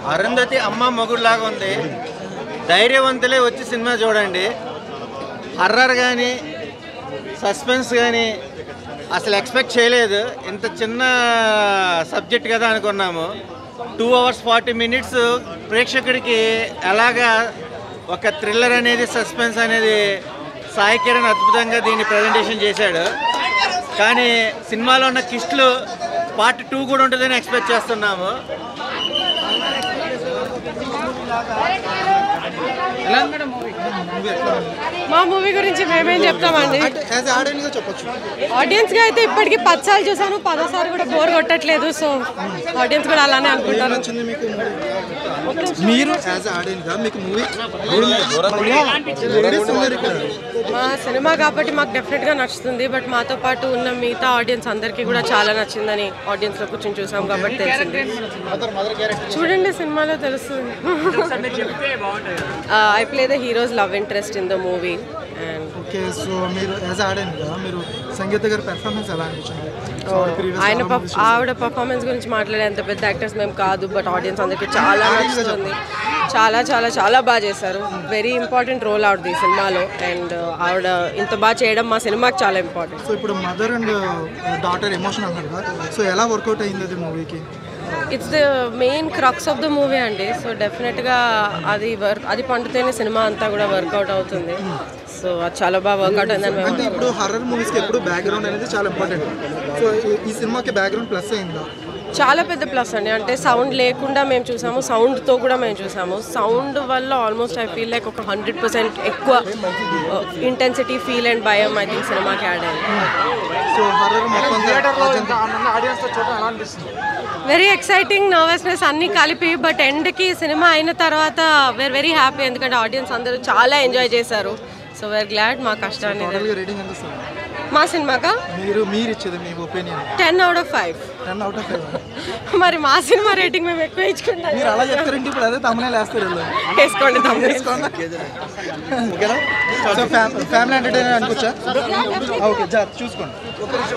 అరుంధతి అమ్మ మొగుడులాగా ఉంది ధైర్యవంతులే వచ్చి సినిమా చూడండి హర్రర్ కానీ సస్పెన్స్ కానీ అసలు ఎక్స్పెక్ట్ చేయలేదు ఇంత చిన్న సబ్జెక్ట్ కదా అనుకున్నాము టూ అవర్స్ ఫార్టీ మినిట్స్ ప్రేక్షకుడికి ఎలాగా ఒక థ్రిల్లర్ అనేది సస్పెన్స్ అనేది సాయి కిరణ్ అద్భుతంగా దీన్ని ప్రజెంటేషన్ చేశాడు కానీ సినిమాలో ఉన్న కిస్ట్లు పార్ట్ టూ కూడా ఉంటుందని ఎక్స్పెక్ట్ చేస్తున్నాము మా మూవీ గురించి మేమేం చెప్తామండి యాజ్ ఆడియన్గా చెప్పొచ్చు ఆడియన్స్ గా అయితే ఇప్పటికి పదిసార్లు చూసాను పదోసారి కూడా బోర్ కొట్టట్లేదు సో ఆడియన్స్ కూడా అలానే అనుకుంటారు నచ్చింది మీకు మీరు యాజ్ ఆడియన్గా మీకు మూవీ లేడీస్ ఉన్నారు ఇక్కడ మా సినిమా కాబట్టి మాకు డెఫినెట్ గా నచ్చుతుంది బట్ మాతో పాటు ఉన్న మిగతా ఆడియన్స్ అందరికీ కూడా చాలా నచ్చిందని ఆడియన్స్ లో కూర్చొని చూసాం కాబట్టి తెలిసింది చూడండి సినిమాలో తెలుస్తుంది I play the heroes love interest in the movie and okay so మీరు యాజ్ ఆడియన్గా మీరు సంగీత గారి పెర్ఫార్మెన్స్ ఎలా అనిపించింది Previous ఆయన album పర్ఫ్- ఆవిడ పర్ఫార్మెన్స్ గురించి మాట్లాడే అంత పెద్ద యాక్టర్స్ మేము కాదు బట్ ఆడియన్స్ అందరికీ చాలా నచ్చుతుంది చాలా చాలా చాలా బాగా చేశారు వెరీ ఇంపార్టెంట్ రోల్ ఆవిడది ఈ సినిమాలో అండ్ ఆవిడ ఇంత బాగా చేయడం మా సినిమాకి చాలా ఇంపార్టెంట్ సో ఇప్పుడు మదర్ అండ్ డాటర్ ఎమోషన్ అన్నారు కదా సో ఎలా వర్కౌట్ అయింది అది మూవీకి it's the main crux of the movie అండి సో డెఫినెట్గా అది వర్క్ అది పండితేనే సినిమా అంతా కూడా వర్కౌట్ అవుతుంది సో అది చాలా బాగా వర్కౌట్ అయిందని మేము అంటే ఇప్పుడు హర్రర్ మూవీస్కి ఎప్పుడు బ్యాక్గ్రౌండ్ అనేది చాలా ఇంపార్టెంట్ సో ఈ- ఈ సినిమాకి బ్యాక్గ్రౌండ్ ప్లస్ అయిందా చాలా పెద్ద ప్లస్ అండి అంటే సౌండ్ లేకుండా మేము చూసాము సౌండ్తో కూడా మేము చూసాము సౌండ్ వల్ల ఆల్మోస్ట్ ఐ ఫీల్ లైక్ ఒక హండ్రెడ్ పర్సెంట్ ఎక్కువ ఇంటెన్సిటీ ఫీల్ అండ్ భయం ఐ థింక్ సినిమాకి యాడ్ అయింది సో హర్రర్ మొత్తం వెరీ ఎక్సైటింగ్ నర్వస్నెస్ అన్నీ కలిపి బట్ ఎండ్కి సినిమా అయిన తర్వాత వేర్ వెరీ హ్యాపీ ఎందుకంటే ఆడియన్స్ అందరూ చాలా ఎంజాయ్ చేశారు సో వేర్ గ్లాడ్ మా కష్టాన్ని టోటల్గా రేటింగ్ ఎంత సార్ మా సినిమాకా మీరు మీరు ఇచ్చేది మీ opinion ten out of five ten out of five మరి మా సినిమా రేటింగ్ మేము ఎక్కువ ఇచ్చుకుంటాం మీరు అలా చెప్తారంటే ఇప్పుడు అదే తమనే వేస్తారు వీళ్ళు. వేసుకోండి తమ్ముడు ఓకేనా సో ఫ్యామిలీ ఎంటర్టైనర్ అనుకోవచ్చా ఓకే జా చూసుకోండి